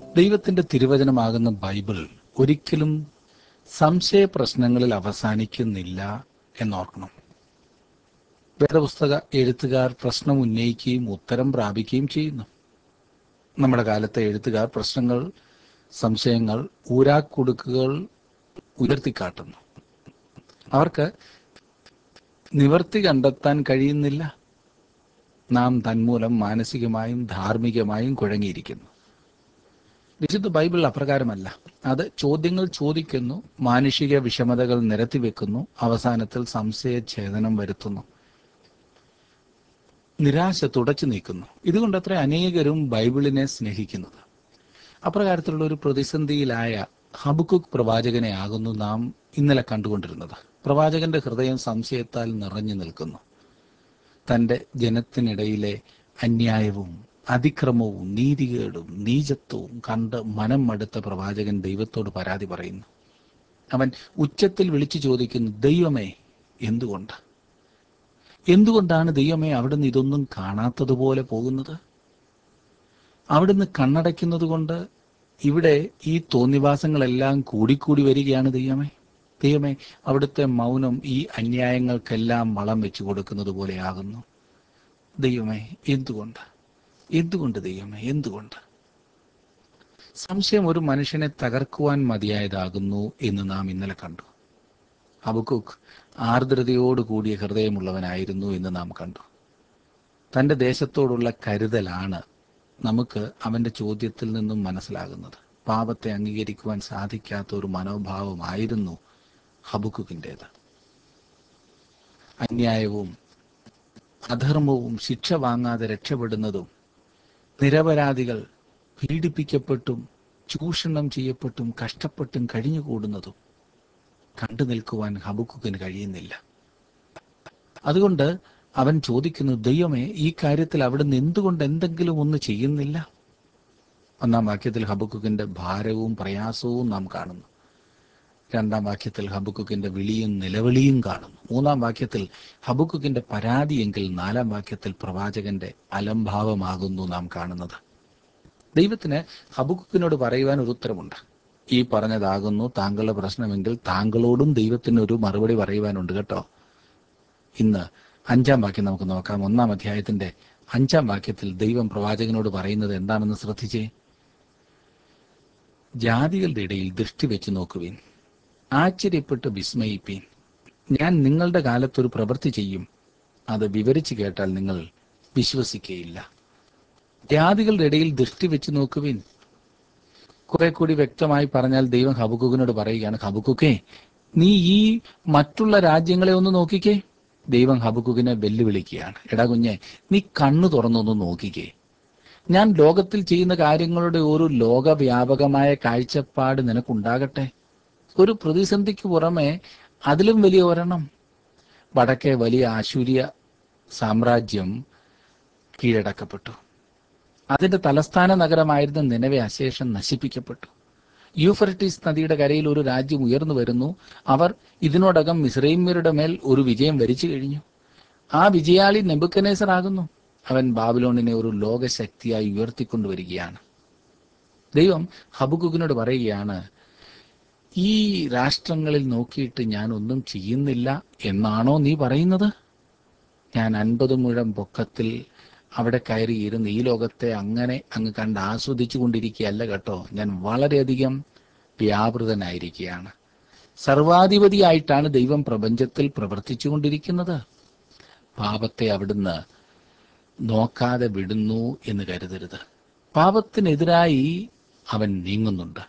ദൈവത്തിന്റെ തിരുവചനമാകുന്ന ബൈബിൾ ഒരിക്കലും സംശയ പ്രശ്നങ്ങളിൽ അവസാനിക്കുന്നില്ല എന്നോർക്കണം വേദപുസ്തക എഴുത്തുകാർ പ്രശ്നം ഉന്നയിക്കുകയും ഉത്തരം പ്രാപിക്കുകയും ചെയ്യുന്നു നമ്മുടെ കാലത്തെ എഴുത്തുകാർ പ്രശ്നങ്ങൾ സംശയങ്ങൾ ഊരാക്കുടുക്കുകൾ ഉയർത്തിക്കാട്ടുന്നു അവർക്ക് നിവർത്തി കണ്ടെത്താൻ കഴിയുന്നില്ല നാം തന്മൂലം മാനസികമായും ധാർമ്മികമായും കുഴങ്ങിയിരിക്കുന്നു വിശുദ്ധ ബൈബിൾ അപ്രകാരമല്ല അത് ചോദ്യങ്ങൾ ചോദിക്കുന്നു മാനുഷിക വിഷമതകൾ നിരത്തിവെക്കുന്നു അവസാനത്തിൽ സംശയഛേദനം വരുത്തുന്നു നിരാശ തുടച്ചു നീക്കുന്നു ഇതുകൊണ്ടത്ര അനേകരും ബൈബിളിനെ സ്നേഹിക്കുന്നത് അപ്രകാരത്തിലുള്ള ഒരു പ്രതിസന്ധിയിലായ ഹബുക്കുക്ക് പ്രവാചകനെ ആകുന്നു നാം ഇന്നലെ കണ്ടുകൊണ്ടിരുന്നത് പ്രവാചകന്റെ ഹൃദയം സംശയത്താൽ നിറഞ്ഞു നിൽക്കുന്നു തന്റെ ജനത്തിനിടയിലെ അന്യായവും അതിക്രമവും നീതികേടും നീചത്വവും കണ്ട് മനം മടുത്ത പ്രവാചകൻ ദൈവത്തോട് പരാതി പറയുന്നു അവൻ ഉച്ചത്തിൽ വിളിച്ചു ചോദിക്കുന്നു ദൈവമേ എന്തുകൊണ്ട് എന്തുകൊണ്ടാണ് ദൈവമേ അവിടുന്ന് ഇതൊന്നും കാണാത്തതുപോലെ പോകുന്നത് അവിടുന്ന് കണ്ണടയ്ക്കുന്നത് കൊണ്ട് ഇവിടെ ഈ തോന്നിവാസങ്ങളെല്ലാം കൂടിക്കൂടി വരികയാണ് ദൈവമേ ദൈവമേ അവിടുത്തെ മൗനം ഈ അന്യായങ്ങൾക്കെല്ലാം വളം വെച്ചു കൊടുക്കുന്നത് പോലെയാകുന്നു ദൈവമേ എന്തുകൊണ്ട് എന്തുകൊണ്ട് ദൈവമേ എന്തുകൊണ്ട് സംശയം ഒരു മനുഷ്യനെ തകർക്കുവാൻ മതിയായതാകുന്നു എന്ന് നാം ഇന്നലെ കണ്ടു അബുക്കുക്ക് ആർദ്രതയോട് കൂടിയ ഹൃദയമുള്ളവനായിരുന്നു എന്ന് നാം കണ്ടു തൻ്റെ ദേശത്തോടുള്ള കരുതലാണ് നമുക്ക് അവൻ്റെ ചോദ്യത്തിൽ നിന്നും മനസ്സിലാകുന്നത് പാപത്തെ അംഗീകരിക്കുവാൻ സാധിക്കാത്ത ഒരു മനോഭാവമായിരുന്നു ഹബുക്കുക്കിൻ്റേത് അന്യായവും അധർമ്മവും ശിക്ഷ വാങ്ങാതെ രക്ഷപ്പെടുന്നതും നിരപരാധികൾ പീഡിപ്പിക്കപ്പെട്ടും ചൂഷണം ചെയ്യപ്പെട്ടും കഷ്ടപ്പെട്ടും കഴിഞ്ഞുകൂടുന്നതും കണ്ടു നിൽക്കുവാൻ ഹബുക്കുക്കിന് കഴിയുന്നില്ല അതുകൊണ്ട് അവൻ ചോദിക്കുന്നു ദൈവമേ ഈ കാര്യത്തിൽ അവിടുന്ന് എന്തുകൊണ്ട് എന്തെങ്കിലും ഒന്ന് ചെയ്യുന്നില്ല ഒന്നാം വാക്യത്തിൽ ഹബുക്കുക്കിന്റെ ഭാരവും പ്രയാസവും നാം കാണുന്നു രണ്ടാം വാക്യത്തിൽ ഹബുക്കുക്കിന്റെ വിളിയും നിലവിളിയും കാണുന്നു മൂന്നാം വാക്യത്തിൽ ഹബുക്കുക്കിന്റെ പരാതിയെങ്കിൽ നാലാം വാക്യത്തിൽ പ്രവാചകന്റെ അലംഭാവമാകുന്നു നാം കാണുന്നത് ദൈവത്തിന് ഹബുക്കുക്കിനോട് പറയുവാൻ ഒരു ഉത്തരമുണ്ട് ഈ പറഞ്ഞതാകുന്നു താങ്കളുടെ പ്രശ്നമെങ്കിൽ താങ്കളോടും ദൈവത്തിന് ഒരു മറുപടി പറയുവാനുണ്ട് കേട്ടോ ഇന്ന് അഞ്ചാം വാക്യം നമുക്ക് നോക്കാം ഒന്നാം അധ്യായത്തിന്റെ അഞ്ചാം വാക്യത്തിൽ ദൈവം പ്രവാചകനോട് പറയുന്നത് എന്താണെന്ന് ശ്രദ്ധിച്ചേ ജാതികളുടെ ഇടയിൽ ദൃഷ്ടി വെച്ച് നോക്കുവിൻ ആശ്ചര്യപ്പെട്ട് വിസ്മയിപ്പീൻ ഞാൻ നിങ്ങളുടെ കാലത്തൊരു പ്രവൃത്തി ചെയ്യും അത് വിവരിച്ചു കേട്ടാൽ നിങ്ങൾ വിശ്വസിക്കുകയില്ല ജാതികളുടെ ഇടയിൽ ദൃഷ്ടി വെച്ച് നോക്കുവിൻ കുറെ കൂടി വ്യക്തമായി പറഞ്ഞാൽ ദൈവം ഹബുക്കുക്കിനോട് പറയുകയാണ് ഹബുക്കുക്കേ നീ ഈ മറ്റുള്ള രാജ്യങ്ങളെ ഒന്ന് നോക്കിക്കേ ദൈവം ഹബുക്കുക്കിനെ വെല്ലുവിളിക്കുകയാണ് എടാ കുഞ്ഞെ നീ കണ്ണു തുറന്നൊന്ന് നോക്കിക്കേ ഞാൻ ലോകത്തിൽ ചെയ്യുന്ന കാര്യങ്ങളുടെ ഒരു ലോകവ്യാപകമായ കാഴ്ചപ്പാട് നിനക്കുണ്ടാകട്ടെ ഒരു പ്രതിസന്ധിക്ക് പുറമെ അതിലും വലിയ ഒരെണ്ണം വടക്കേ വലിയ ആശൂര്യ സാമ്രാജ്യം കീഴടക്കപ്പെട്ടു അതിന്റെ തലസ്ഥാന നഗരമായിരുന്ന നിലവെ അശേഷം നശിപ്പിക്കപ്പെട്ടു യൂഫറട്ടീസ് നദിയുടെ കരയിൽ ഒരു രാജ്യം ഉയർന്നു വരുന്നു അവർ ഇതിനോടകം മിസ്രൈമ്യരുടെ മേൽ ഒരു വിജയം വരിച്ചു കഴിഞ്ഞു ആ വിജയാളി നെബുക്കനേസർ ആകുന്നു അവൻ ബാബിലോണിനെ ഒരു ലോകശക്തിയായി ഉയർത്തിക്കൊണ്ടുവരികയാണ് ദൈവം ഹബുക്കുകിനോട് പറയുകയാണ് ഈ രാഷ്ട്രങ്ങളിൽ നോക്കിയിട്ട് ഞാൻ ഒന്നും ചെയ്യുന്നില്ല എന്നാണോ നീ പറയുന്നത് ഞാൻ അൻപത് മുഴം പൊക്കത്തിൽ അവിടെ കയറി ഇരുന്ന് ഈ ലോകത്തെ അങ്ങനെ അങ്ങ് കണ്ട് ആസ്വദിച്ചു കൊണ്ടിരിക്കുകയല്ല കേട്ടോ ഞാൻ വളരെയധികം വ്യാപൃതനായിരിക്കുകയാണ് സർവാധിപതിയായിട്ടാണ് ദൈവം പ്രപഞ്ചത്തിൽ പ്രവർത്തിച്ചു കൊണ്ടിരിക്കുന്നത് പാപത്തെ അവിടുന്ന് നോക്കാതെ വിടുന്നു എന്ന് കരുതരുത് പാപത്തിനെതിരായി അവൻ നീങ്ങുന്നുണ്ട്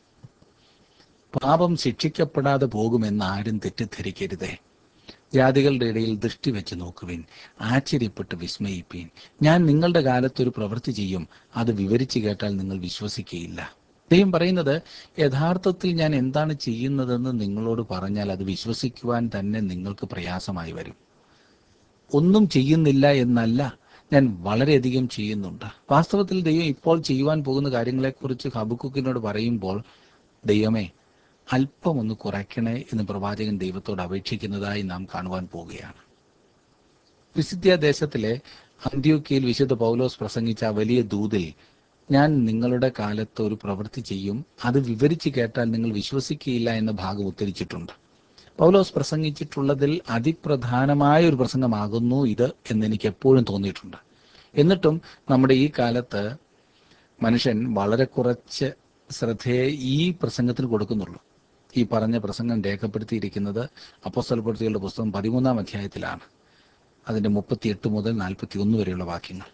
പാപം ശിക്ഷിക്കപ്പെടാതെ പോകുമെന്ന് ആരും തെറ്റിദ്ധരിക്കരുതേ ജാതികളുടെ ഇടയിൽ ദൃഷ്ടി വെച്ച് നോക്കുവിൻ ആശ്ചര്യപ്പെട്ട് വിസ്മയിപ്പീൻ ഞാൻ നിങ്ങളുടെ കാലത്ത് ഒരു പ്രവൃത്തി ചെയ്യും അത് വിവരിച്ചു കേട്ടാൽ നിങ്ങൾ വിശ്വസിക്കുകയില്ല ദൈവം പറയുന്നത് യഥാർത്ഥത്തിൽ ഞാൻ എന്താണ് ചെയ്യുന്നതെന്ന് നിങ്ങളോട് പറഞ്ഞാൽ അത് വിശ്വസിക്കുവാൻ തന്നെ നിങ്ങൾക്ക് പ്രയാസമായി വരും ഒന്നും ചെയ്യുന്നില്ല എന്നല്ല ഞാൻ വളരെയധികം ചെയ്യുന്നുണ്ട് വാസ്തവത്തിൽ ദൈവം ഇപ്പോൾ ചെയ്യുവാൻ പോകുന്ന കാര്യങ്ങളെക്കുറിച്ച് ഹബുക്കുക്കിനോട് പറയുമ്പോൾ ദൈവമേ അല്പം ഒന്ന് കുറയ്ക്കണേ എന്ന് പ്രവാചകൻ ദൈവത്തോട് അപേക്ഷിക്കുന്നതായി നാം കാണുവാൻ പോവുകയാണ് വിശുദ്ധ്യ ദേശത്തിലെ അന്ത്യോക്കിയിൽ വിശുദ്ധ പൗലോസ് പ്രസംഗിച്ച ആ വലിയ ദൂതിൽ ഞാൻ നിങ്ങളുടെ കാലത്ത് ഒരു പ്രവൃത്തി ചെയ്യും അത് വിവരിച്ച് കേട്ടാൽ നിങ്ങൾ വിശ്വസിക്കുകയില്ല എന്ന ഭാഗം ഉദ്ധരിച്ചിട്ടുണ്ട് പൗലോസ് പ്രസംഗിച്ചിട്ടുള്ളതിൽ അതിപ്രധാനമായ ഒരു പ്രസംഗമാകുന്നു ഇത് എന്ന് എനിക്ക് എപ്പോഴും തോന്നിയിട്ടുണ്ട് എന്നിട്ടും നമ്മുടെ ഈ കാലത്ത് മനുഷ്യൻ വളരെ കുറച്ച് ശ്രദ്ധയെ ഈ പ്രസംഗത്തിന് കൊടുക്കുന്നുള്ളൂ ഈ പറഞ്ഞ പ്രസംഗം രേഖപ്പെടുത്തിയിരിക്കുന്നത് അപ്പോസ്തലപ്രവൃത്തികളുടെ പുസ്തകം പതിമൂന്നാം അധ്യായത്തിലാണ് അതിന്റെ മുപ്പത്തിയെട്ട് മുതൽ നാൽപ്പത്തി ഒന്ന് വരെയുള്ള വാക്യങ്ങൾ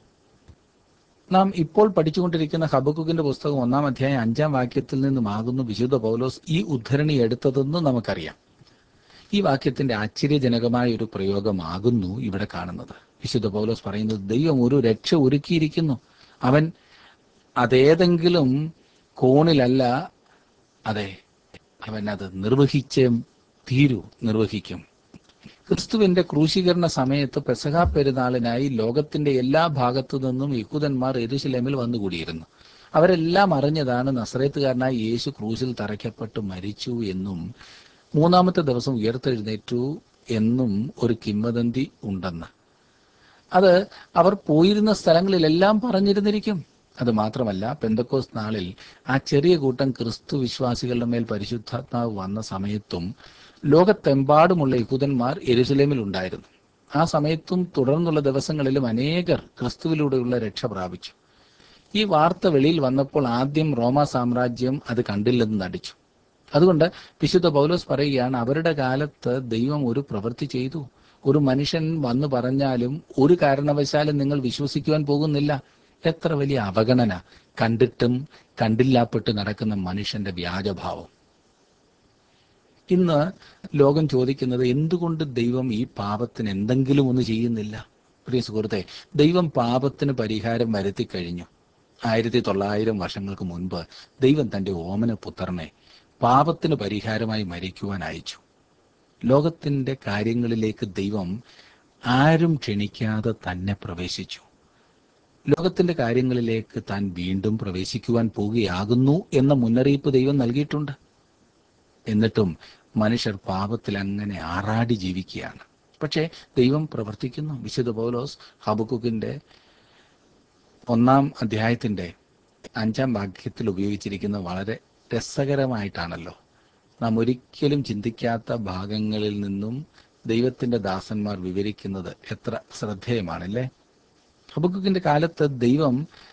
നാം ഇപ്പോൾ പഠിച്ചുകൊണ്ടിരിക്കുന്ന ഹബക്കുക്കിന്റെ പുസ്തകം ഒന്നാം അധ്യായം അഞ്ചാം വാക്യത്തിൽ നിന്നുമാകുന്നു വിശുദ്ധ പൗലോസ് ഈ ഉദ്ധരണി എടുത്തതെന്ന് നമുക്കറിയാം ഈ വാക്യത്തിന്റെ ആശ്ചര്യജനകമായ ഒരു പ്രയോഗമാകുന്നു ഇവിടെ കാണുന്നത് വിശുദ്ധ പൗലോസ് പറയുന്നത് ദൈവം ഒരു രക്ഷ ഒരുക്കിയിരിക്കുന്നു അവൻ അതേതെങ്കിലും കോണിലല്ല അതെ അവൻ അത് നിർവഹിച്ചേ തീരൂ നിർവഹിക്കും ക്രിസ്തുവിന്റെ ക്രൂശീകരണ സമയത്ത് പെസഹ പെരുന്നാളിനായി ലോകത്തിന്റെ എല്ലാ ഭാഗത്തു നിന്നും യഹൂദന്മാർ എരുശലേമിൽ വന്നുകൂടിയിരുന്നു അവരെല്ലാം അറിഞ്ഞതാണ് നസ്രേത്തുകാരനായ യേശു ക്രൂശിൽ തറയ്ക്കപ്പെട്ട് മരിച്ചു എന്നും മൂന്നാമത്തെ ദിവസം ഉയർത്തെഴുന്നേറ്റു എന്നും ഒരു കിംവദന്തി ഉണ്ടെന്ന് അത് അവർ പോയിരുന്ന സ്ഥലങ്ങളിലെല്ലാം പറഞ്ഞിരുന്നിരിക്കും അത് മാത്രമല്ല പെന്തക്കോസ് നാളിൽ ആ ചെറിയ കൂട്ടം ക്രിസ്തു വിശ്വാസികളുടെ മേൽ പരിശുദ്ധാത്മാവ് വന്ന സമയത്തും ലോകത്തെമ്പാടുമുള്ള യഹൂദന്മാർ എരുസലേമിൽ ഉണ്ടായിരുന്നു ആ സമയത്തും തുടർന്നുള്ള ദിവസങ്ങളിലും അനേകർ ക്രിസ്തുവിലൂടെയുള്ള രക്ഷ പ്രാപിച്ചു ഈ വാർത്ത വെളിയിൽ വന്നപ്പോൾ ആദ്യം റോമ സാമ്രാജ്യം അത് കണ്ടില്ലെന്ന് നടിച്ചു അതുകൊണ്ട് വിശുദ്ധ പൗലോസ് പറയുകയാണ് അവരുടെ കാലത്ത് ദൈവം ഒരു പ്രവൃത്തി ചെയ്തു ഒരു മനുഷ്യൻ വന്നു പറഞ്ഞാലും ഒരു കാരണവശാലും നിങ്ങൾ വിശ്വസിക്കുവാൻ പോകുന്നില്ല എത്ര വലിയ അവഗണന കണ്ടിട്ടും കണ്ടില്ലാപ്പെട്ട് നടക്കുന്ന മനുഷ്യന്റെ വ്യാജഭാവം ഇന്ന് ലോകം ചോദിക്കുന്നത് എന്തുകൊണ്ട് ദൈവം ഈ പാപത്തിന് എന്തെങ്കിലും ഒന്ന് ചെയ്യുന്നില്ല പ്രിയ സുഹൃത്തെ ദൈവം പാപത്തിന് പരിഹാരം വരുത്തി കഴിഞ്ഞു ആയിരത്തി തൊള്ളായിരം വർഷങ്ങൾക്ക് മുൻപ് ദൈവം തന്റെ ഓമന പുത്രനെ പാപത്തിന് പരിഹാരമായി മരിക്കുവാൻ അയച്ചു ലോകത്തിന്റെ കാര്യങ്ങളിലേക്ക് ദൈവം ആരും ക്ഷണിക്കാതെ തന്നെ പ്രവേശിച്ചു ലോകത്തിന്റെ കാര്യങ്ങളിലേക്ക് താൻ വീണ്ടും പ്രവേശിക്കുവാൻ പോവുകയാകുന്നു എന്ന മുന്നറിയിപ്പ് ദൈവം നൽകിയിട്ടുണ്ട് എന്നിട്ടും മനുഷ്യർ പാപത്തിൽ അങ്ങനെ ആറാടി ജീവിക്കുകയാണ് പക്ഷേ ദൈവം പ്രവർത്തിക്കുന്നു വിശുദ്ധ പൗലോസ് ഹബക്കുക്കിന്റെ ഒന്നാം അധ്യായത്തിന്റെ അഞ്ചാം വാക്യത്തിൽ ഉപയോഗിച്ചിരിക്കുന്ന വളരെ രസകരമായിട്ടാണല്ലോ നാം ഒരിക്കലും ചിന്തിക്കാത്ത ഭാഗങ്ങളിൽ നിന്നും ദൈവത്തിന്റെ ദാസന്മാർ വിവരിക്കുന്നത് എത്ര ശ്രദ്ധേയമാണല്ലേ ഹബക്കുക്കിന്റെ കാലത്ത് ദൈവം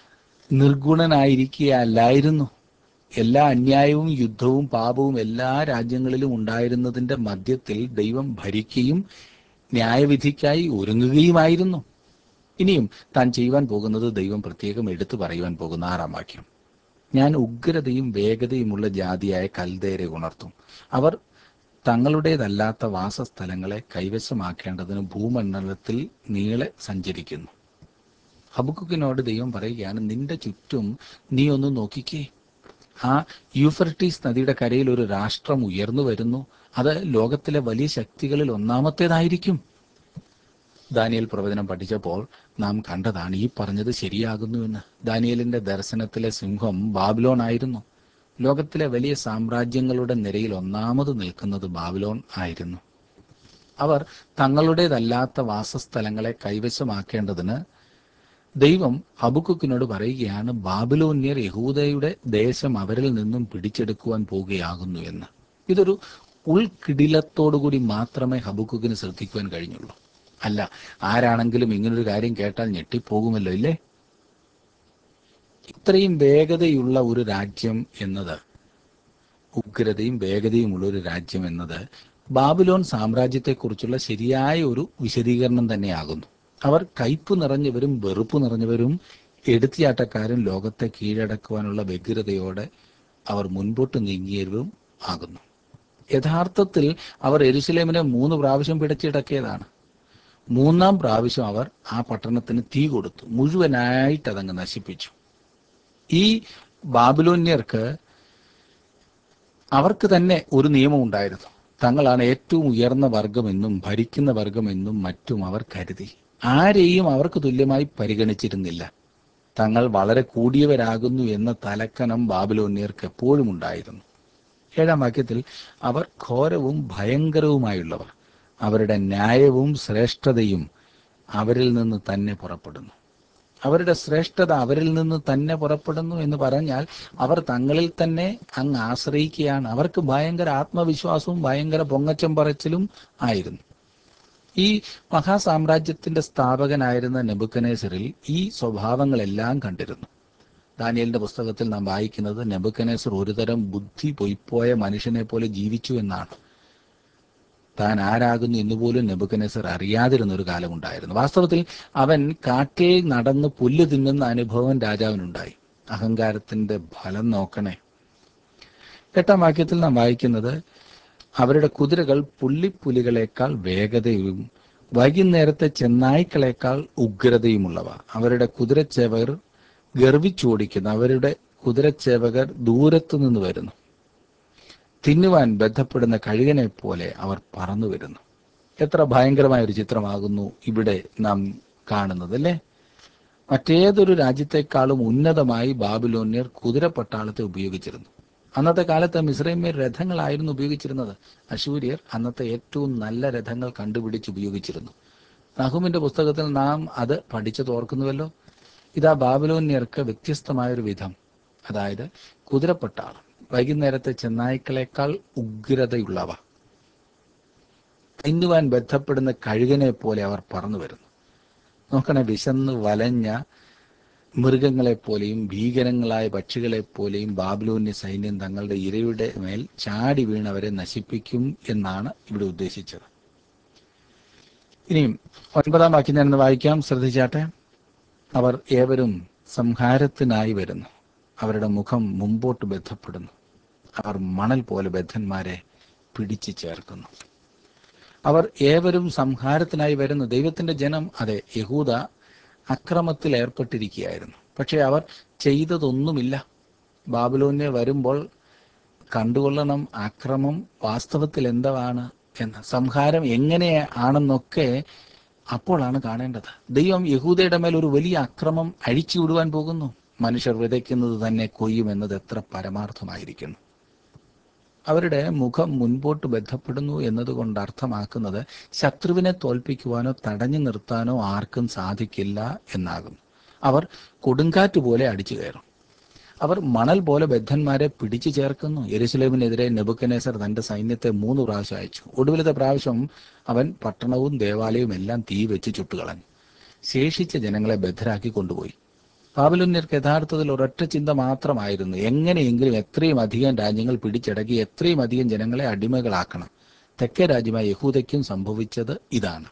നിർഗുണനായിരിക്കുകയല്ലായിരുന്നു എല്ലാ അന്യായവും യുദ്ധവും പാപവും എല്ലാ രാജ്യങ്ങളിലും ഉണ്ടായിരുന്നതിന്റെ മധ്യത്തിൽ ദൈവം ഭരിക്കുകയും ന്യായവിധിക്കായി ഒരുങ്ങുകയുമായിരുന്നു ഇനിയും താൻ ചെയ്യുവാൻ പോകുന്നത് ദൈവം പ്രത്യേകം എടുത്തു പറയുവാൻ പോകുന്ന ആറാം വാക്യം ഞാൻ ഉഗ്രതയും വേഗതയുമുള്ള ജാതിയായ കൽദേരെ ഉണർത്തും അവർ തങ്ങളുടേതല്ലാത്ത വാസസ്ഥലങ്ങളെ കൈവശമാക്കേണ്ടതിന് ഭൂമണ്ഡലത്തിൽ നീളെ സഞ്ചരിക്കുന്നു ഹബുക്കുക്കിനോട് ദൈവം പറയുകയാണ് നിന്റെ ചുറ്റും നീ ഒന്ന് നോക്കിക്കേ ആ യൂഫർട്ടീസ് നദിയുടെ കരയിൽ ഒരു രാഷ്ട്രം ഉയർന്നു വരുന്നു അത് ലോകത്തിലെ വലിയ ശക്തികളിൽ ഒന്നാമത്തേതായിരിക്കും ദാനിയൽ പ്രവചനം പഠിച്ചപ്പോൾ നാം കണ്ടതാണ് ഈ പറഞ്ഞത് ശരിയാകുന്നുവെന്ന് ദാനിയലിന്റെ ദർശനത്തിലെ സിംഹം ബാബിലോൺ ആയിരുന്നു ലോകത്തിലെ വലിയ സാമ്രാജ്യങ്ങളുടെ നിരയിൽ ഒന്നാമത് നിൽക്കുന്നത് ബാബിലോൺ ആയിരുന്നു അവർ തങ്ങളുടേതല്ലാത്ത വാസസ്ഥലങ്ങളെ കൈവശമാക്കേണ്ടതിന് ദൈവം ഹബുക്കുക്കിനോട് പറയുകയാണ് ബാബിലോന്യർ യഹൂദയുടെ ദേശം അവരിൽ നിന്നും പിടിച്ചെടുക്കുവാൻ പോവുകയാകുന്നു എന്ന് ഇതൊരു ഉൾക്കിടിലത്തോടുകൂടി മാത്രമേ ഹബുക്കുക്കിന് ശ്രദ്ധിക്കുവാൻ കഴിഞ്ഞുള്ളൂ അല്ല ആരാണെങ്കിലും ഇങ്ങനൊരു കാര്യം കേട്ടാൽ ഞെട്ടിപ്പോകുമല്ലോ ഇല്ലേ ഇത്രയും വേഗതയുള്ള ഒരു രാജ്യം എന്നത് ഉഗ്രതയും വേഗതയുമുള്ള ഒരു രാജ്യം എന്നത് ബാബിലോൺ സാമ്രാജ്യത്തെക്കുറിച്ചുള്ള ശരിയായ ഒരു വിശദീകരണം തന്നെയാകുന്നു അവർ കയ്പ് നിറഞ്ഞവരും വെറുപ്പ് നിറഞ്ഞവരും എടുത്തിയാട്ടക്കാരും ലോകത്തെ കീഴടക്കുവാനുള്ള വ്യഗ്രതയോടെ അവർ മുൻപോട്ട് നീങ്ങിയവരും ആകുന്നു യഥാർത്ഥത്തിൽ അവർ എരുസലേമിനെ മൂന്ന് പ്രാവശ്യം പിടിച്ചിടക്കിയതാണ് മൂന്നാം പ്രാവശ്യം അവർ ആ പട്ടണത്തിന് തീ കൊടുത്തു മുഴുവനായിട്ട് അതങ്ങ് നശിപ്പിച്ചു ഈ ബാബിലോന്യർക്ക് അവർക്ക് തന്നെ ഒരു നിയമം ഉണ്ടായിരുന്നു തങ്ങളാണ് ഏറ്റവും ഉയർന്ന വർഗമെന്നും ഭരിക്കുന്ന വർഗമെന്നും മറ്റും അവർ കരുതി ആരെയും അവർക്ക് തുല്യമായി പരിഗണിച്ചിരുന്നില്ല തങ്ങൾ വളരെ കൂടിയവരാകുന്നു എന്ന തലക്കനം ബാബിലോന്യർക്ക് എപ്പോഴും ഉണ്ടായിരുന്നു ഏഴാം വാക്യത്തിൽ അവർ ഘോരവും ഭയങ്കരവുമായുള്ളവർ അവരുടെ ന്യായവും ശ്രേഷ്ഠതയും അവരിൽ നിന്ന് തന്നെ പുറപ്പെടുന്നു അവരുടെ ശ്രേഷ്ഠത അവരിൽ നിന്ന് തന്നെ പുറപ്പെടുന്നു എന്ന് പറഞ്ഞാൽ അവർ തങ്ങളിൽ തന്നെ അങ്ങ് ആശ്രയിക്കുകയാണ് അവർക്ക് ഭയങ്കര ആത്മവിശ്വാസവും ഭയങ്കര പൊങ്ങച്ചം പറച്ചിലും ആയിരുന്നു ഈ മഹാസാമ്രാജ്യത്തിന്റെ സ്ഥാപകനായിരുന്ന നെബുക്കനേസറിൽ ഈ സ്വഭാവങ്ങളെല്ലാം കണ്ടിരുന്നു ദാനിയലിന്റെ പുസ്തകത്തിൽ നാം വായിക്കുന്നത് നെബുക്കനേസർ ഒരുതരം ബുദ്ധി പൊയ്പോയ മനുഷ്യനെ പോലെ ജീവിച്ചു എന്നാണ് താൻ ആരാകുന്നു എന്നുപോലും നെബുക്കനേസർ അറിയാതിരുന്ന ഒരു കാലമുണ്ടായിരുന്നു വാസ്തവത്തിൽ അവൻ കാട്ടിൽ നടന്ന് പുല്ല് തിന്നുന്ന അനുഭവം രാജാവിനുണ്ടായി അഹങ്കാരത്തിന്റെ ഫലം നോക്കണേ എട്ടാം വാക്യത്തിൽ നാം വായിക്കുന്നത് അവരുടെ കുതിരകൾ പുള്ളിപ്പുലികളെക്കാൾ വേഗതയും വൈകുന്നേരത്തെ ചെന്നായ്ക്കളെക്കാൾ ഉഗ്രതയുമുള്ളവ അവരുടെ കുതിരച്ചേവകർ ഗർവിച്ചോടിക്കുന്നു അവരുടെ കുതിരച്ചേവകർ ദൂരത്തു നിന്ന് വരുന്നു തിന്നുവാൻ ബന്ധപ്പെടുന്ന കഴുകനെ പോലെ അവർ പറന്നു വരുന്നു എത്ര ഭയങ്കരമായ ഒരു ചിത്രമാകുന്നു ഇവിടെ നാം കാണുന്നത് അല്ലേ മറ്റേതൊരു രാജ്യത്തെക്കാളും ഉന്നതമായി ബാബിലോന്യർ കുതിരപ്പട്ടാളത്തെ ഉപയോഗിച്ചിരുന്നു അന്നത്തെ കാലത്ത് മിശ്രൈമ്യർ രഥങ്ങളായിരുന്നു ഉപയോഗിച്ചിരുന്നത് അശൂര്യർ അന്നത്തെ ഏറ്റവും നല്ല രഥങ്ങൾ കണ്ടുപിടിച്ച് ഉപയോഗിച്ചിരുന്നു നഹുമിന്റെ പുസ്തകത്തിൽ നാം അത് പഠിച്ചത് ഓർക്കുന്നുവല്ലോ ഇതാ ബാബിലോന്യർക്ക് വ്യത്യസ്തമായൊരു വിധം അതായത് കുതിരപ്പട്ടാളം വൈകുന്നേരത്തെ ചെന്നായ്ക്കളെക്കാൾ ഉഗ്രതയുള്ളവ തിന്നുവാൻ ബന്ധപ്പെടുന്ന കഴുകനെ പോലെ അവർ പറന്നു വരുന്നു നോക്കണേ വിശന്ന് വലഞ്ഞ മൃഗങ്ങളെപ്പോലെയും ഭീകരങ്ങളായ പക്ഷികളെപ്പോലെയും ബാബിലോന്യ സൈന്യം തങ്ങളുടെ ഇരയുടെ മേൽ ചാടി വീണ് അവരെ നശിപ്പിക്കും എന്നാണ് ഇവിടെ ഉദ്ദേശിച്ചത് ഇനിയും ഒൻപതാം വാക്യം ഞാൻ ഒന്ന് വായിക്കാം ശ്രദ്ധിച്ചാട്ടെ അവർ ഏവരും സംഹാരത്തിനായി വരുന്നു അവരുടെ മുഖം മുമ്പോട്ട് ബന്ധപ്പെടുന്നു അവർ മണൽ പോലെ ബദ്ധന്മാരെ പിടിച്ചു ചേർക്കുന്നു അവർ ഏവരും സംഹാരത്തിനായി വരുന്നു ദൈവത്തിന്റെ ജനം അതെ യഹൂദ അക്രമത്തിൽ ഏർപ്പെട്ടിരിക്കുകയായിരുന്നു പക്ഷെ അവർ ചെയ്തതൊന്നുമില്ല ബാബിലോന്യ വരുമ്പോൾ കണ്ടുകൊള്ളണം അക്രമം വാസ്തവത്തിൽ എന്താണ് എന്ന് സംഹാരം എങ്ങനെയാണെന്നൊക്കെ അപ്പോഴാണ് കാണേണ്ടത് ദൈവം യഹൂദയുടെ മേൽ ഒരു വലിയ അക്രമം അഴിച്ചുവിടുവാൻ പോകുന്നു മനുഷ്യർ വിതയ്ക്കുന്നത് തന്നെ കൊയ്യുമെന്നത് എത്ര പരമാർത്ഥമായിരിക്കുന്നു അവരുടെ മുഖം മുൻപോട്ട് ബന്ധപ്പെടുന്നു എന്നതുകൊണ്ട് അർത്ഥമാക്കുന്നത് ശത്രുവിനെ തോൽപ്പിക്കുവാനോ തടഞ്ഞു നിർത്താനോ ആർക്കും സാധിക്കില്ല എന്നാകുന്നു അവർ കൊടുങ്കാറ്റ് പോലെ അടിച്ചു കയറും അവർ മണൽ പോലെ ബദ്ധന്മാരെ പിടിച്ചു ചേർക്കുന്നു യെരുസലേമിനെതിരെ നെബുക്കനേസർ തന്റെ സൈന്യത്തെ മൂന്ന് പ്രാവശ്യം അയച്ചു ഒടുവിലത്തെ പ്രാവശ്യം അവൻ പട്ടണവും ദേവാലയവും എല്ലാം തീ വെച്ച് ചുട്ടുകളഞ്ഞു ശേഷിച്ച ജനങ്ങളെ ബദ്ധരാക്കി കൊണ്ടുപോയി ബാബിലോന്യർക്ക് യഥാർത്ഥത്തിൽ ഒരൊറ്റ ചിന്ത മാത്രമായിരുന്നു എങ്ങനെയെങ്കിലും എത്രയും അധികം രാജ്യങ്ങൾ പിടിച്ചടക്കി എത്രയും അധികം ജനങ്ങളെ അടിമകളാക്കണം തെക്കേ രാജ്യമായ യഹൂദയ്ക്കും സംഭവിച്ചത് ഇതാണ്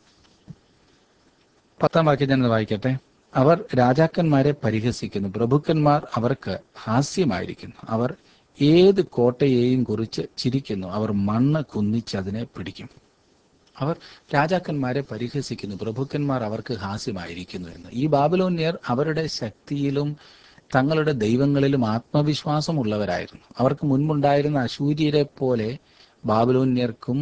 പത്താം വാക്യം ഞാൻ വായിക്കട്ടെ അവർ രാജാക്കന്മാരെ പരിഹസിക്കുന്നു പ്രഭുക്കന്മാർ അവർക്ക് ഹാസ്യമായിരിക്കുന്നു അവർ ഏത് കോട്ടയെയും കുറിച്ച് ചിരിക്കുന്നു അവർ മണ്ണ് കുന്നിച്ച് അതിനെ പിടിക്കും അവർ രാജാക്കന്മാരെ പരിഹസിക്കുന്നു പ്രഭുക്കന്മാർ അവർക്ക് ഹാസ്യമായിരിക്കുന്നു എന്ന് ഈ ബാബിലോന്യർ അവരുടെ ശക്തിയിലും തങ്ങളുടെ ദൈവങ്ങളിലും ആത്മവിശ്വാസമുള്ളവരായിരുന്നു അവർക്ക് മുൻപുണ്ടായിരുന്ന അശൂര്യരെ പോലെ ബാബിലോന്യർക്കും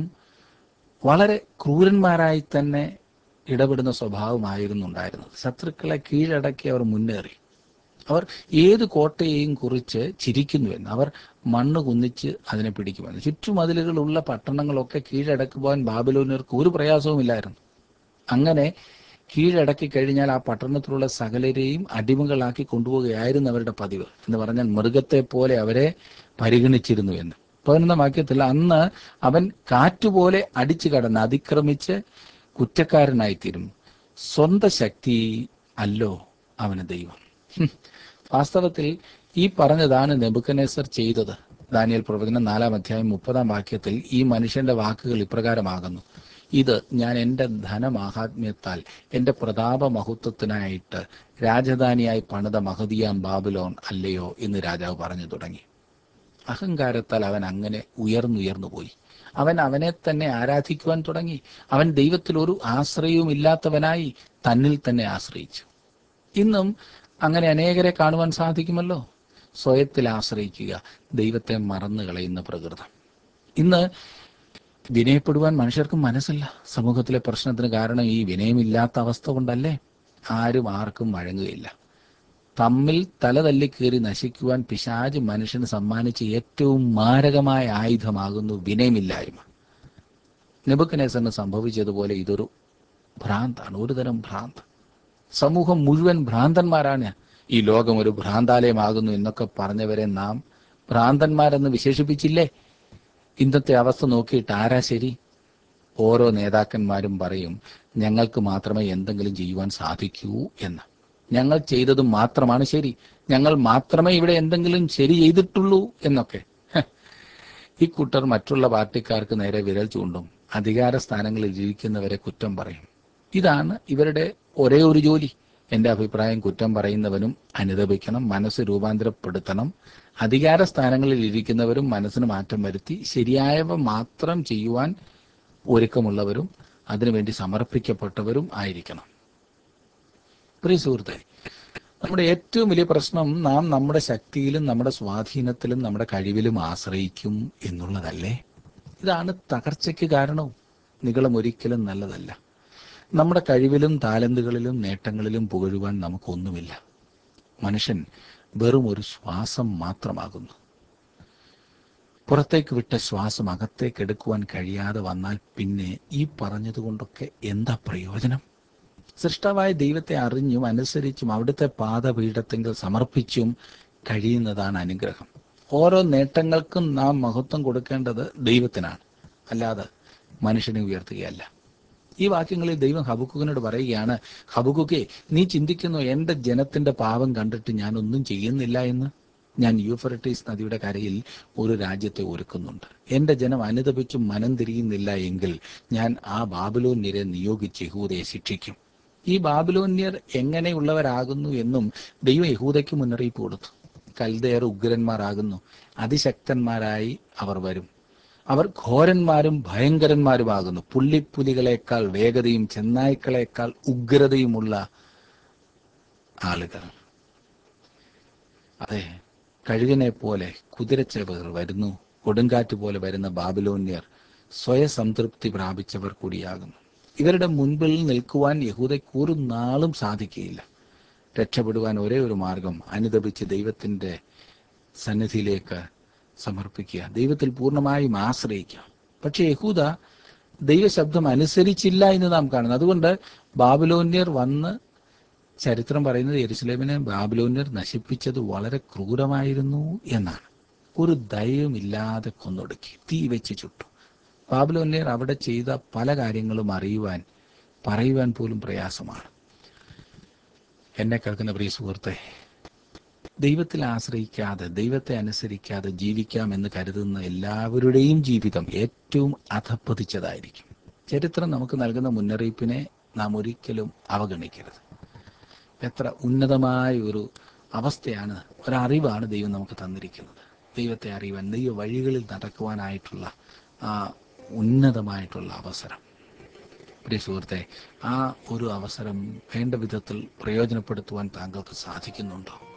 വളരെ ക്രൂരന്മാരായി തന്നെ ഇടപെടുന്ന സ്വഭാവമായിരുന്നു ഉണ്ടായിരുന്നത് ശത്രുക്കളെ കീഴടക്കി അവർ മുന്നേറി അവർ ഏത് കോട്ടയെയും കുറിച്ച് ചിരിക്കുന്നുവെന്ന് അവർ മണ്ണ് കുന്നിച്ച് അതിനെ പിടിക്കുമെന്ന് ചുറ്റുമതിലുകളുള്ള പട്ടണങ്ങളൊക്കെ കീഴടക്കുവാൻ ബാബിലോനിയർക്ക് ഒരു പ്രയാസവുമില്ലായിരുന്നു അങ്ങനെ കീഴടക്കി കഴിഞ്ഞാൽ ആ പട്ടണത്തിലുള്ള സകലരെയും അടിമകളാക്കി കൊണ്ടുപോവുകയായിരുന്നു അവരുടെ പതിവ് എന്ന് പറഞ്ഞാൽ മൃഗത്തെ പോലെ അവരെ പരിഗണിച്ചിരുന്നു എന്ന് പതിനൊന്നാം വാക്യത്തിൽ അന്ന് അവൻ കാറ്റുപോലെ അടിച്ചു കടന്ന് അതിക്രമിച്ച് കുറ്റക്കാരനായിത്തീരും സ്വന്തം ശക്തി അല്ലോ അവന് ദൈവം ഹും. വാസ്തവത്തിൽ ഈ പറഞ്ഞതാണ് നെബുക്കനേസർ ചെയ്തത് ദാനിയൽ പ്രവചനം നാലാം അധ്യായം മുപ്പതാം വാക്യത്തിൽ ഈ മനുഷ്യന്റെ വാക്കുകൾ ഇപ്രകാരമാകുന്നു ഇത് ഞാൻ എൻ്റെ ധനമാഹാത്മ്യത്താൽ എൻ്റെ പ്രതാപ മഹത്വത്തിനായിട്ട് രാജധാനിയായി പണിത മഹദിയാം ബാബിലോൺ അല്ലയോ എന്ന് രാജാവ് പറഞ്ഞു തുടങ്ങി അഹങ്കാരത്താൽ അവൻ അങ്ങനെ ഉയർന്നുയർന്നു പോയി അവൻ അവനെ തന്നെ ആരാധിക്കുവാൻ തുടങ്ങി അവൻ ദൈവത്തിൽ ഒരു ആശ്രയവും ഇല്ലാത്തവനായി തന്നിൽ തന്നെ ആശ്രയിച്ചു ഇന്നും അങ്ങനെ അനേകരെ കാണുവാൻ സാധിക്കുമല്ലോ സ്വയത്തിൽ ആശ്രയിക്കുക ദൈവത്തെ മറന്നു കളയുന്ന പ്രകൃതം ഇന്ന് വിനയപ്പെടുവാൻ മനുഷ്യർക്ക് മനസ്സില്ല സമൂഹത്തിലെ പ്രശ്നത്തിന് കാരണം ഈ വിനയമില്ലാത്ത അവസ്ഥ കൊണ്ടല്ലേ ആരും ആർക്കും വഴങ്ങുകയില്ല തമ്മിൽ തലതല്ലി കയറി നശിക്കുവാൻ പിശാജ് മനുഷ്യന് സമ്മാനിച്ച ഏറ്റവും മാരകമായ ആയുധമാകുന്നു വിനയമില്ലായ്മ നെബുക്കനേസറിന് സംഭവിച്ചതുപോലെ ഇതൊരു ഭ്രാന്താണ് ഒരു തരം ഭ്രാന്ത് സമൂഹം മുഴുവൻ ഭ്രാന്തന്മാരാണ് ഈ ലോകം ഒരു ഭ്രാന്താലയമാകുന്നു എന്നൊക്കെ പറഞ്ഞവരെ നാം ഭ്രാന്തന്മാരെന്ന് വിശേഷിപ്പിച്ചില്ലേ ഇന്നത്തെ അവസ്ഥ നോക്കിയിട്ട് ആരാ ശരി ഓരോ നേതാക്കന്മാരും പറയും ഞങ്ങൾക്ക് മാത്രമേ എന്തെങ്കിലും ചെയ്യുവാൻ സാധിക്കൂ എന്ന് ഞങ്ങൾ ചെയ്തത് മാത്രമാണ് ശരി ഞങ്ങൾ മാത്രമേ ഇവിടെ എന്തെങ്കിലും ശരി ചെയ്തിട്ടുള്ളൂ എന്നൊക്കെ ഹെ. ഈ കൂട്ടർ മറ്റുള്ള പാർട്ടിക്കാർക്ക് നേരെ വിരൽ ചൂണ്ടും അധികാര സ്ഥാനങ്ങളിൽ ഇരിക്കുന്നവരെ കുറ്റം പറയും ഇതാണ് ഇവരുടെ ഒരേ ഒരു ജോലി എന്റെ അഭിപ്രായം കുറ്റം പറയുന്നവനും അനുദപിക്കണം മനസ്സ് രൂപാന്തരപ്പെടുത്തണം അധികാര സ്ഥാനങ്ങളിൽ ഇരിക്കുന്നവരും മനസ്സിന് മാറ്റം വരുത്തി ശരിയായവ മാത്രം ചെയ്യുവാൻ ഒരുക്കമുള്ളവരും അതിനുവേണ്ടി സമർപ്പിക്കപ്പെട്ടവരും ആയിരിക്കണം പ്രിയ സുഹൃത്തെ നമ്മുടെ ഏറ്റവും വലിയ പ്രശ്നം നാം നമ്മുടെ ശക്തിയിലും നമ്മുടെ സ്വാധീനത്തിലും നമ്മുടെ കഴിവിലും ആശ്രയിക്കും എന്നുള്ളതല്ലേ ഇതാണ് തകർച്ചയ്ക്ക് കാരണവും നികളം ഒരിക്കലും നല്ലതല്ല നമ്മുടെ കഴിവിലും താലന്തുകളിലും നേട്ടങ്ങളിലും പുകഴുവാൻ നമുക്കൊന്നുമില്ല മനുഷ്യൻ വെറും ഒരു ശ്വാസം മാത്രമാകുന്നു പുറത്തേക്ക് വിട്ട ശ്വാസം അകത്തേക്ക് എടുക്കുവാൻ കഴിയാതെ വന്നാൽ പിന്നെ ഈ പറഞ്ഞതുകൊണ്ടൊക്കെ എന്താ പ്രയോജനം സൃഷ്ടാവായ ദൈവത്തെ അറിഞ്ഞും അനുസരിച്ചും അവിടുത്തെ പാദപീഠത്തെങ്കിൽ സമർപ്പിച്ചും കഴിയുന്നതാണ് അനുഗ്രഹം ഓരോ നേട്ടങ്ങൾക്കും നാം മഹത്വം കൊടുക്കേണ്ടത് ദൈവത്തിനാണ് അല്ലാതെ മനുഷ്യനെ ഉയർത്തുകയല്ല ഈ വാക്യങ്ങളിൽ ദൈവം ഹബുക്കുവിനോട് പറയുകയാണ് ഹബുക്കുക്കെ നീ ചിന്തിക്കുന്നു എന്റെ ജനത്തിന്റെ പാപം കണ്ടിട്ട് ഞാൻ ഒന്നും ചെയ്യുന്നില്ല എന്ന് ഞാൻ യൂഫറട്ടീസ് നദിയുടെ കരയിൽ ഒരു രാജ്യത്തെ ഒരുക്കുന്നുണ്ട് എന്റെ ജനം അനുദപിച്ചും മനം തിരിയുന്നില്ല എങ്കിൽ ഞാൻ ആ ബാബുലോന്യരെ നിയോഗിച്ച് യഹൂദയെ ശിക്ഷിക്കും ഈ ബാബുലോന്യർ എങ്ങനെയുള്ളവരാകുന്നു എന്നും ദൈവം യഹൂദയ്ക്ക് മുന്നറിയിപ്പ് കൊടുത്തു കൽദേർ ഉഗ്രന്മാരാകുന്നു അതിശക്തന്മാരായി അവർ വരും അവർ ഘോരന്മാരും ഭയങ്കരന്മാരുമാകുന്നു പുള്ളിപ്പുലികളെക്കാൾ വേഗതയും ചെന്നായ്ക്കളെക്കാൾ ഉഗ്രതയുമുള്ള ആളുകൾ അതെ കഴുകനെ പോലെ കുതിരച്ചേവകർ വരുന്നു കൊടുങ്കാറ്റ് പോലെ വരുന്ന ബാബിലോന്യർ സ്വയസംതൃപ്തി പ്രാപിച്ചവർ കൂടിയാകുന്നു ഇവരുടെ മുൻപിൽ നിൽക്കുവാൻ യഹൂദയ്ക്ക് ഒരു നാളും സാധിക്കുകയില്ല രക്ഷപ്പെടുവാൻ ഒരേ ഒരു മാർഗം അനുദപിച്ച് ദൈവത്തിന്റെ സന്നിധിയിലേക്ക് സമർപ്പിക്കുക ദൈവത്തിൽ പൂർണ്ണമായും ആശ്രയിക്കുക പക്ഷെ യഹൂദ ദൈവശബ്ദം അനുസരിച്ചില്ല എന്ന് നാം കാണുന്നു അതുകൊണ്ട് ബാബിലോന്യർ വന്ന് ചരിത്രം പറയുന്നത് യെരുസലേമിനെ ബാബിലോന്യർ നശിപ്പിച്ചത് വളരെ ക്രൂരമായിരുന്നു എന്നാണ് ഒരു ദയവുമില്ലാതെ കൊന്നൊടുക്കി തീ വെച്ച് ചുട്ടു ബാബിലോന്യർ അവിടെ ചെയ്ത പല കാര്യങ്ങളും അറിയുവാൻ പറയുവാൻ പോലും പ്രയാസമാണ് എന്നെ കേൾക്കുന്ന പ്രിയ സുഹൃത്തെ ദൈവത്തിൽ ആശ്രയിക്കാതെ ദൈവത്തെ അനുസരിക്കാതെ ജീവിക്കാമെന്ന് കരുതുന്ന എല്ലാവരുടെയും ജീവിതം ഏറ്റവും അധപ്പതിച്ചതായിരിക്കും ചരിത്രം നമുക്ക് നൽകുന്ന മുന്നറിയിപ്പിനെ നാം ഒരിക്കലും അവഗണിക്കരുത് എത്ര ഉന്നതമായ ഒരു അവസ്ഥയാണ് ഒരറിവാണ് ദൈവം നമുക്ക് തന്നിരിക്കുന്നത് ദൈവത്തെ അറിയുവാൻ ദൈവ വഴികളിൽ നടക്കുവാനായിട്ടുള്ള ആ ഉന്നതമായിട്ടുള്ള അവസരം പ്രിയ സുഹൃത്തെ ആ ഒരു അവസരം വേണ്ട വിധത്തിൽ പ്രയോജനപ്പെടുത്തുവാൻ താങ്കൾക്ക് സാധിക്കുന്നുണ്ടോ